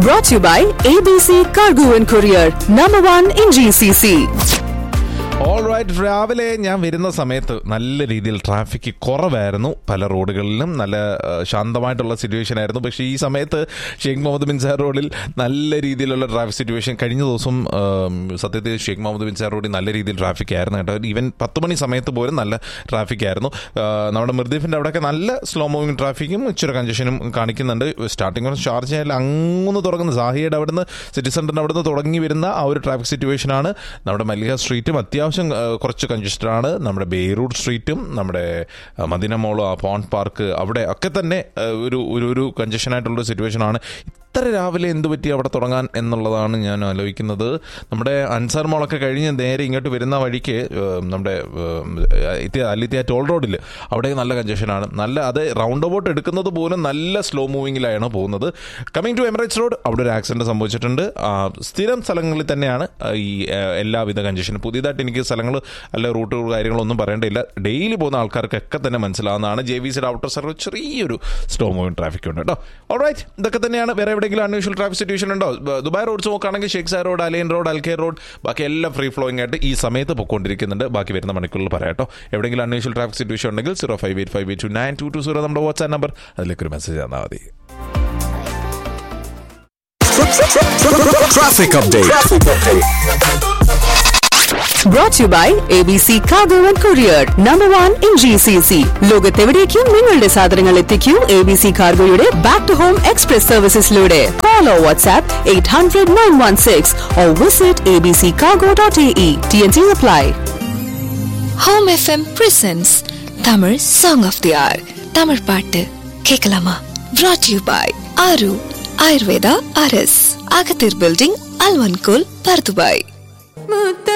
Brought to you by ABC Cargo and Courier, number one in GCC. Alright രാവിലെ ഞാൻ വരുന്ന സമയത്ത് നല്ല രീതിയിൽ ട്രാഫിക് കുറവായിരുന്നു പല റോഡുകളിലും നല്ല ആ, ശാന്തമായിട്ടുള്ള സിറ്റുവേഷൻ ആയിരുന്നു പക്ഷേ ഈ സമയത്ത് ഷെയ്ഖ് മുഹമ്മദ് ബിൻ സാർ റോഡിൽ നല്ല രീതിയിലുള്ള ട്രാഫിക് സിറ്റുവേഷൻ കഴിഞ്ഞ ദിവസം ആ, സത്യത്തിൽ ഷെയ്ഖ് മുഹമ്മദ് ബിൻ സാർ റോഡിൽ നല്ല രീതിയിൽ ട്രാഫിക് ആയിരുന്നു കേട്ടോ ഈവൻ പത്ത് മണി സമയത്ത് പോലും നല്ല ട്രാഫിക് ആയിരുന്നു ആ, നമ്മുടെ മൃദീഫിൻ്റെ അവിടെയൊക്കെ നല്ല സ്ലോ മൂവിങ് ട്രാഫിക്കും ഇച്ചിരി കഞ്ചഷനും കാണിക്കുന്നുണ്ട് സ്റ്റാർട്ടിംഗ് ഷാർജ് ആയാലും അങ്ങൊന്ന് തുടങ്ങുന്ന സാഹിയുടെ അവിടുന്ന് സിറ്റി സെൻറ്ററിൻ്റെ അവിടുന്ന് തുടങ്ങി വരുന്ന ആ ഒരു ട്രാഫിക് സിറ്റുവേഷനാണ് നമ്മുടെ മല്ലിക സ്ട്രീറ്റും അത്യാവശ്യം ആ, കുറച്ച് കൺജസ്റ്റഡ് ആണ് നമ്മുടെ ബെയ്റൂട്ട് സ്ട്രീറ്റും നമ്മുടെ ആ, മദീന മോളോ ആ പോണ്ട് പാർക്ക് അവിടെ ഒക്കെ തന്നെ ആ, ഒരു ഒരു ഒരു കൺജഷൻ ആയിട്ടുള്ള സിറ്റുവേഷൻ ആണ് ഇത്ര രാവിലെ എന്ത് പറ്റി അവിടെ തുടങ്ങാൻ എന്നുള്ളതാണ് ഞാൻ ആലോചിക്കുന്നത് നമ്മുടെ അൻസാർ മോളൊക്കെ കഴിഞ്ഞ് നേരെ ഇങ്ങോട്ട് വരുന്ന വഴിക്ക് ഏഹ്, നമ്മുടെ അലിത്യ ടോൾ റോഡിൽ അവിടെ നല്ല കഞ്ചഷനാണ് നല്ല അത് റൗണ്ട് അബൌട്ട് എടുക്കുന്നത് പോലും നല്ല സ്ലോ മൂവിങ്ങിലാണ് പോകുന്നത് കമ്മിങ് ടു എമിറേറ്റ്സ് റോഡ് അവിടെ ഒരു ആക്സിഡന്റ് സംഭവിച്ചിട്ടുണ്ട് ആ, സ്ഥിരം സ്ഥലങ്ങളിൽ തന്നെയാണ് ആ, ഈ ആ, എല്ലാവിധ കഞ്ചഷനും പുതിയതായിട്ട് എനിക്ക് സ്ഥലങ്ങൾ അല്ല റൂട്ടുകൾ കാര്യങ്ങളൊന്നും പറയേണ്ടില്ല ഡെയിലി പോകുന്ന ആൾക്കാർക്കൊക്കെ തന്നെ മനസ്സിലാവുന്നതാണ് ജെ വി സിയുടെ ഔട്ടർ സർവീസ് ചെറിയൊരു സ്ലോ മൂവിങ് ട്രാഫിക് ഉണ്ട് കേട്ടോ ഓൾറൈറ്റ് ഇതൊക്കെ തന്നെയാണ് വേറെ എവിടെയെങ്കിലും അൺയൂഷ്വൽ ട്രാഫിക് സിറ്റുവേഷൻ ഉണ്ടോ ബ- ദുബായ് റോഡ്സ് നോക്കുകയാണെങ്കിൽ Sheikh Zayed road Al Ain road Al Khail road ബാക്കി എല്ലാം ഫ്രീ ഫ്ലോയിങ് ആയിട്ട് ഈ സമയത്ത് പൊയ്ക്കൊണ്ടിരിക്കുന്നുണ്ട് ബാക്കി വരുന്ന മണിക്കൂറിൽ പറയാം കേട്ടോ എവിടെയെങ്കിലും അൺയൂഷ്വൽ ട്രാഫിക് സിറ്റുവേഷൻ ഉണ്ടെങ്കിൽ zero five eight five eight two nine two two zero നമ്മുടെ വാട്സ്ആപ്പ് നമ്പർ അതിലേക്ക് ഒരു മെസ്സേജ് തന്നാൽ മതി Traffic update. Brought to you by ABC Cargo and Courier, number one in GCC. ലോകത്തെവിടേക്കും നിങ്ങളുടെ സാധനങ്ങൾ എത്തിക്കൂ എ ബി സി കാർഗോയുടെ ബാക്ക് ടു ഹോം എക്സ്പ്രസ് സർവീസസിലൂടെ call or WhatsApp eight hundred nine one six or visit A B C cargo dot A E T N C apply home FM presents Tamil song of the hour Tamil பாட்டு கேட்கலாமா brought you by Aaru Ayurveda அரஸ் அகத்தீர் building அல்வன்கோல் Bur Dubai